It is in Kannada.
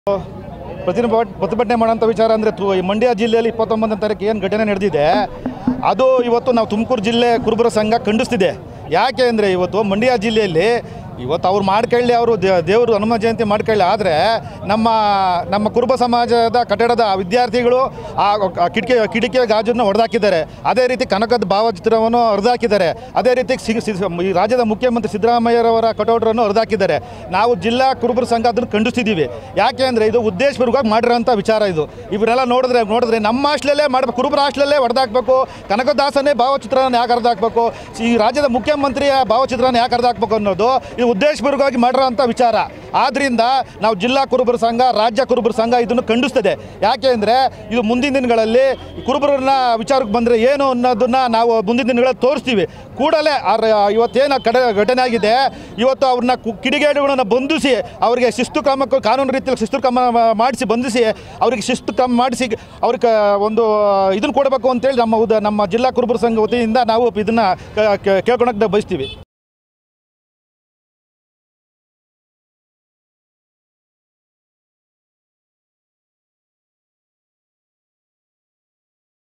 ಪ್ರತಿಭಟ ಪ್ರತಿಭಟನೆ ಮಾಡೋಂಥ ವಿಚಾರ ಅಂದರೆ ತು ಈ ಮಂಡ್ಯ ಜಿಲ್ಲೆಯಲ್ಲಿ ಇಪ್ಪತ್ತೊಂಬತ್ತನೇ ತಾರೀಕು ಏನು ಘಟನೆ ನಡೆದಿದೆ ಅದು ಇವತ್ತು ನಾವು ತುಮಕೂರು ಜಿಲ್ಲೆ ಕುರುಬರ ಸಂಘ ಖಂಡಿಸ್ತಿದೆ ಯಾಕೆ ಅಂದರೆ ಇವತ್ತು ಮಂಡ್ಯ ಜಿಲ್ಲೆಯಲ್ಲಿ ಇವತ್ತು ಅವ್ರು ಮಾಡ್ಕೊಳ್ಳಿ ಅವರು ದೇವರು ಹನುಮ ಜಯಂತಿ ಮಾಡ್ಕೊಳ್ಳಿ ಆದರೆ ನಮ್ಮ ನಮ್ಮ ಕುರುಬ ಸಮಾಜದ ಕಟ್ಟಡದ ವಿದ್ಯಾರ್ಥಿಗಳು ಆ ಆ ಕಿಟಕಿ ಕಿಟಕಿಯ ಗಾಜನ್ನು ಹೊಡೆದಾಕಿದ್ದಾರೆ ಅದೇ ರೀತಿ ಕನಕದ ಭಾವಚಿತ್ರವನ್ನು ಹೊಡೆದಾಕಿದ್ದಾರೆ ಅದೇ ರೀತಿ ಸಿ- ಸಿ- ಈ ರಾಜ್ಯದ ಮುಖ್ಯಮಂತ್ರಿ ಸಿದ್ದರಾಮಯ್ಯರವರ ಕಟೌಟ್ರನ್ನು ಹೊಡೆದಾಕಿದ್ದಾರೆ ನಾವು ಜಿಲ್ಲಾ ಕುರುಬರ ಸಂಘ ಅದನ್ನು ಖಂಡಿಸ್ತಿದ್ದೀವಿ ಯಾಕೆ ಅಂದರೆ ಇದು ಉದ್ದೇಶಪೂರ್ವಕವಾಗಿ ಮಾಡಿರೋಂಥ ವಿಚಾರ ಇದು ಇವರೆಲ್ಲ ನೋಡಿದ್ರೆ ನೋಡಿದ್ರೆ ನಮ್ಮ ಹಾಸ್ಟೆಲಲ್ಲೇ ಮಾಡಬೇಕು ಕುರುಬರ ಹಾಸ್ಟೆಲಲ್ಲೇ ಹೊಡೆದಾಕ್ಬೇಕು ಕನಕದಾಸನೇ ಭಾವಚಿತ್ರನ ಯಾಕೆ ಹರಿದಾಕ್ಬೇಕು ಈ ರಾಜ್ಯದ ಮುಖ್ಯಮಂತ್ರಿಯ ಭಾವಚಿತ್ರನ ಯಾಕೆ ಹರಿದಾಕ್ಬೇಕು ಅನ್ನೋದು ಇದು ಉದ್ದೇಶಪೂರ್ವಕವಾಗಿ ಮಾಡಿರೋಂಥ ವಿಚಾರ ಆದ್ದರಿಂದ ನಾವು ಜಿಲ್ಲಾ ಕುರುಬರ ಸಂಘ ರಾಜ್ಯ ಕುರುಬರ ಸಂಘ ಇದನ್ನು ಖಂಡಿಸ್ತದೆ ಯಾಕೆ ಅಂದರೆ ಇದು ಮುಂದಿನ ದಿನಗಳಲ್ಲಿ ಕುರುಬರನ್ನ ವಿಚಾರಕ್ಕೆ ಬಂದರೆ ಏನು ಅನ್ನೋದನ್ನು ನಾವು ಮುಂದಿನ ದಿನಗಳಲ್ಲಿ ತೋರಿಸ್ತೀವಿ ಕೂಡಲೇ ಆ ರ- ಇವತ್ತೇನು ಕಡೆ ಘಟನೆ ಆಗಿದೆ ಇವತ್ತು ಅವ್ರನ್ನ ಕು- ಕಿಡಿಗೇಡಿಗಳನ್ನ ಬಂಧಿಸಿ ಅವರಿಗೆ ಶಿಸ್ತು ಕ್ರಮಕ್ಕೆ ಕಾನೂನು ರೀತಿಯಲ್ಲಿ ಶಿಸ್ತು ಕ್ರಮ ಮಾಡಿಸಿ ಬಂಧಿಸಿ ಅವರಿಗೆ ಶಿಸ್ತು ಕ್ರಮ ಮಾಡಿಸಿ ಅವ್ರಿಗೆ ಒಂದು ಇದನ್ನು ಕೊಡಬೇಕು ಅಂತೇಳಿ ನಮ್ಮ ಉದ ನಮ್ಮ ಜಿಲ್ಲಾ ಕುರುಬರ ಸಂಘ ವತಿಯಿಂದ ನಾವು ಇದನ್ನು ಕೇಳ್ಕೊಳಕ್ಕೆ ಬಯಸ್ತೀವಿ